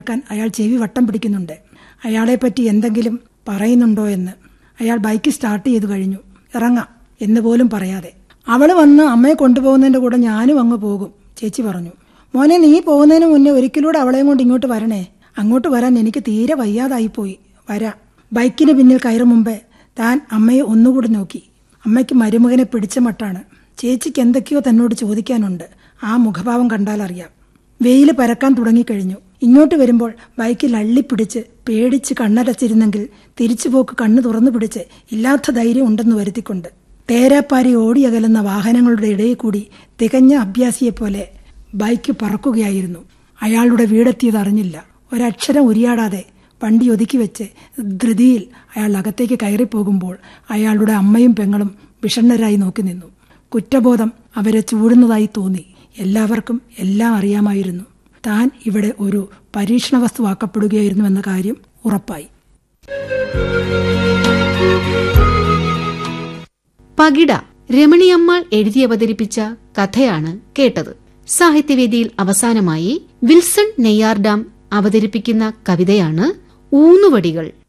ക്കാൻ അയാൾ ചെവി വട്ടം പിടിക്കുന്നുണ്ട് അയാളെപ്പറ്റി എന്തെങ്കിലും പറയുന്നുണ്ടോ എന്ന് അയാൾ ബൈക്ക് സ്റ്റാർട്ട് ചെയ്തു കഴിഞ്ഞു ഇറങ്ങാം എന്ന് പോലും പറയാതെ അവള് വന്ന് അമ്മയെ കൊണ്ടുപോകുന്നതിന്റെ കൂടെ ഞാനും അങ്ങ് പോകും ചേച്ചി പറഞ്ഞു മോനെ നീ പോകുന്നതിന് മുന്നേ ഒരിക്കലൂടെ അവളെയും കൊണ്ട് ഇങ്ങോട്ട് വരണേ അങ്ങോട്ട് വരാൻ എനിക്ക് തീരെ വയ്യാതായിപ്പോയി വരാം ബൈക്കിന് പിന്നിൽ കയറും മുമ്പേ താൻ അമ്മയെ ഒന്നുകൂടി നോക്കി അമ്മയ്ക്ക് മരുമകനെ പിടിച്ച മട്ടാണ് ചേച്ചിക്ക് എന്തൊക്കെയോ തന്നോട് ചോദിക്കാനുണ്ട് ആ മുഖഭാവം കണ്ടാൽ അറിയാം വെയില് പരക്കാൻ തുടങ്ങിക്കഴിഞ്ഞു ഇങ്ങോട്ട് വരുമ്പോൾ ബൈക്കിൽ അള്ളിപ്പിടിച്ച് പേടിച്ച് കണ്ണടച്ചിരുന്നെങ്കിൽ തിരിച്ചുപോക്ക് കണ്ണു തുറന്നു പിടിച്ച് ഇല്ലാത്ത ധൈര്യം ഉണ്ടെന്ന് വരുത്തിക്കൊണ്ട് തേരാപ്പാരി ഓടിയകലുന്ന വാഹനങ്ങളുടെ ഇടയിൽ കൂടി തികഞ്ഞ അഭ്യാസിയെപ്പോലെ ബൈക്ക് പറക്കുകയായിരുന്നു അയാളുടെ വീടെത്തിയത് അറിഞ്ഞില്ല ഒരക്ഷരം ഉരിയാടാതെ വണ്ടി ഒതുക്കി വെച്ച് ധൃതിയിൽ അയാൾ അകത്തേക്ക് കയറിപ്പോകുമ്പോൾ അയാളുടെ അമ്മയും പെങ്ങളും വിഷണ്ണരായി നോക്കി നിന്നു കുറ്റബോധം അവരെ ചൂടുന്നതായി തോന്നി എല്ലാവർക്കും എല്ലാം അറിയാമായിരുന്നു താൻ ഇവിടെ ഒരു പരീക്ഷണ വസ്തുവാക്കപ്പെടുകയായിരുന്നുവെന്ന കാര്യം ഉറപ്പായി പകിട രമണിയമ്മാൾ എഴുതി അവതരിപ്പിച്ച കഥയാണ് കേട്ടത് സാഹിത്യവേദിയിൽ അവസാനമായി വിൽസൺ നെയ്യാർഡാം അവതരിപ്പിക്കുന്ന കവിതയാണ് ഊന്നുവടികൾ